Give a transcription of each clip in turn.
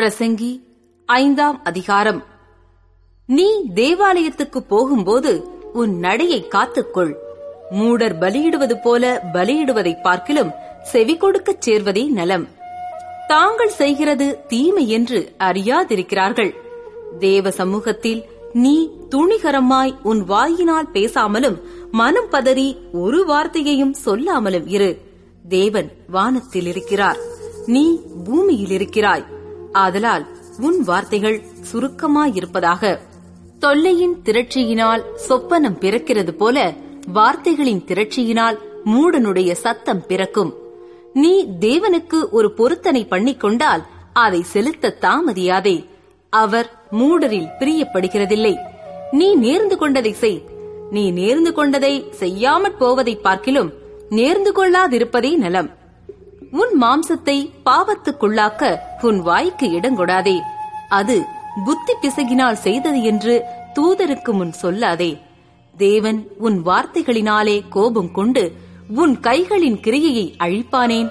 பிரசங்கி ஐந்தாம் அதிகாரம் நீ தேவாலயத்துக்கு போகும்போது உன் நடையை காத்துக்கொள் மூடர் பலியிடுவது போல பலியிடுவதை பார்க்கிலும் செவி கொடுக்கச் சேர்வதே நலம் தாங்கள் செய்கிறது தீமை என்று அறியாதிருக்கிறார்கள் தேவ சமூகத்தில் நீ துணிகரமாய் உன் வாயினால் பேசாமலும் மனம் பதறி ஒரு வார்த்தையையும் சொல்லாமலும் இரு தேவன் வானத்தில் இருக்கிறார் நீ பூமியில் இருக்கிறாய் ஆதலால் உன் வார்த்தைகள் சுருக்கமாயிருப்பதாக தொல்லையின் திரட்சியினால் சொப்பனம் பிறக்கிறது போல வார்த்தைகளின் திரட்சியினால் மூடனுடைய சத்தம் பிறக்கும் நீ தேவனுக்கு ஒரு பொருத்தனை பண்ணிக் கொண்டால் அதை செலுத்த தாமதியாதே அவர் மூடரில் பிரியப்படுகிறதில்லை நீ நேர்ந்து கொண்டதை செய் நீ நேர்ந்து கொண்டதை செய்யாமற் போவதை பார்க்கிலும் நேர்ந்து கொள்ளாதிருப்பதே நலம் உன் மாம்சத்தை பாவத்துக்குள்ளாக்க உன் வாய்க்கு இடங்கொடாதே அது புத்தி பிசகினால் செய்தது என்று தூதருக்கு முன் சொல்லாதே தேவன் உன் வார்த்தைகளினாலே கோபம் கொண்டு உன் கைகளின் கிரியையை அழிப்பானேன்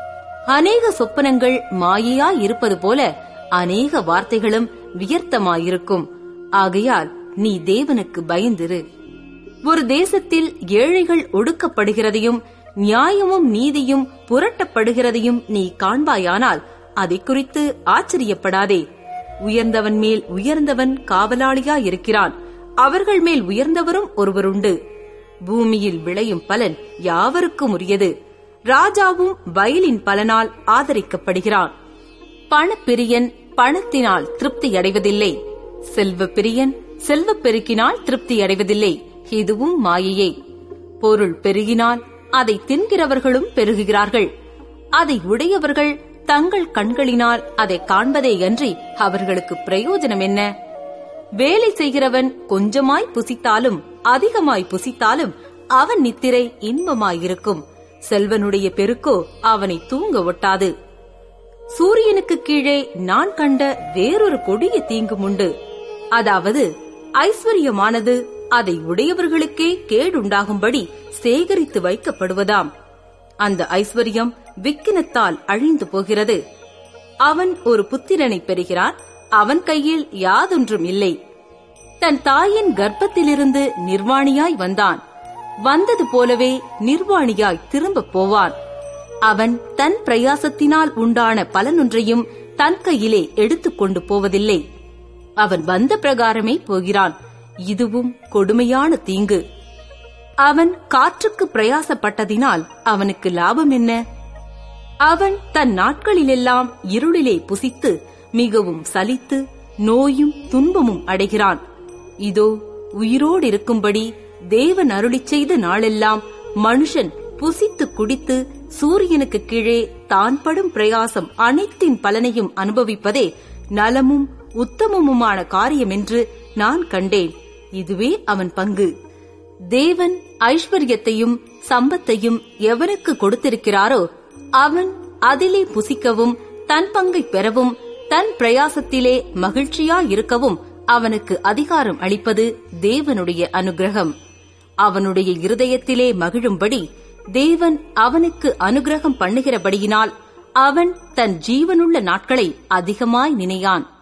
அநேக சொப்பனங்கள் மாயையாய் இருப்பது போல அநேக வார்த்தைகளும் வியர்த்தமாயிருக்கும் ஆகையால் நீ தேவனுக்கு பயந்திரு ஒரு தேசத்தில் ஏழைகள் ஒடுக்கப்படுகிறதையும் நியாயமும் நீதியும் புரட்டப்படுகிறதையும் நீ காண்பாயானால் அதை குறித்து ஆச்சரியப்படாதே உயர்ந்தவன் மேல் உயர்ந்தவன் காவலாளியாயிருக்கிறான் அவர்கள் மேல் உயர்ந்தவரும் ஒருவருண்டு பூமியில் விளையும் பலன் யாவருக்கும் உரியது ராஜாவும் வயலின் பலனால் ஆதரிக்கப்படுகிறான் பணப்பிரியன் பணத்தினால் திருப்தி அடைவதில்லை செல்வ பிரியன் செல்வ பெருக்கினால் திருப்தி அடைவதில்லை இதுவும் மாயையே பொருள் பெருகினால் அதை தின்கிறவர்களும் பெருகுகிறார்கள் அதை உடையவர்கள் தங்கள் கண்களினால் அதை காண்பதேயன்றி அவர்களுக்கு பிரயோஜனம் என்ன வேலை செய்கிறவன் கொஞ்சமாய் புசித்தாலும் அதிகமாய் புசித்தாலும் அவன் நித்திரை இன்பமாயிருக்கும் செல்வனுடைய பெருக்கோ அவனை தூங்க ஒட்டாது சூரியனுக்கு கீழே நான் கண்ட வேறொரு கொடிய தீங்கும் உண்டு அதாவது ஐஸ்வர்யமானது அதை உடையவர்களுக்கே கேடுண்டாகும்படி சேகரித்து வைக்கப்படுவதாம் அந்த ஐஸ்வர்யம் விக்கினத்தால் அழிந்து போகிறது அவன் ஒரு புத்திரனை பெறுகிறான் அவன் கையில் யாதொன்றும் இல்லை தன் தாயின் கர்ப்பத்திலிருந்து நிர்வாணியாய் வந்தான் வந்தது போலவே நிர்வாணியாய் திரும்பப் போவான் அவன் தன் பிரயாசத்தினால் உண்டான பலனொன்றையும் தன் கையிலே எடுத்துக் கொண்டு போவதில்லை அவன் வந்த பிரகாரமே போகிறான் இதுவும் கொடுமையான தீங்கு அவன் காற்றுக்கு பிரயாசப்பட்டதினால் அவனுக்கு லாபம் என்ன அவன் தன் நாட்களிலெல்லாம் இருளிலே புசித்து மிகவும் சலித்து நோயும் துன்பமும் அடைகிறான் இதோ உயிரோடிருக்கும்படி தேவன் அருளிச் செய்த நாளெல்லாம் மனுஷன் புசித்து குடித்து சூரியனுக்கு கீழே தான் படும் பிரயாசம் அனைத்தின் பலனையும் அனுபவிப்பதே நலமும் உத்தமமுமான காரியம் என்று நான் கண்டேன் இதுவே அவன் பங்கு தேவன் ஐஸ்வர்யத்தையும் சம்பத்தையும் எவனுக்கு கொடுத்திருக்கிறாரோ அவன் அதிலே புசிக்கவும் தன் பங்கை பெறவும் தன் பிரயாசத்திலே மகிழ்ச்சியாயிருக்கவும் அவனுக்கு அதிகாரம் அளிப்பது தேவனுடைய அனுகிரகம் அவனுடைய இருதயத்திலே மகிழும்படி தேவன் அவனுக்கு அனுகிரகம் பண்ணுகிறபடியினால் அவன் தன் ஜீவனுள்ள நாட்களை அதிகமாய் நினையான்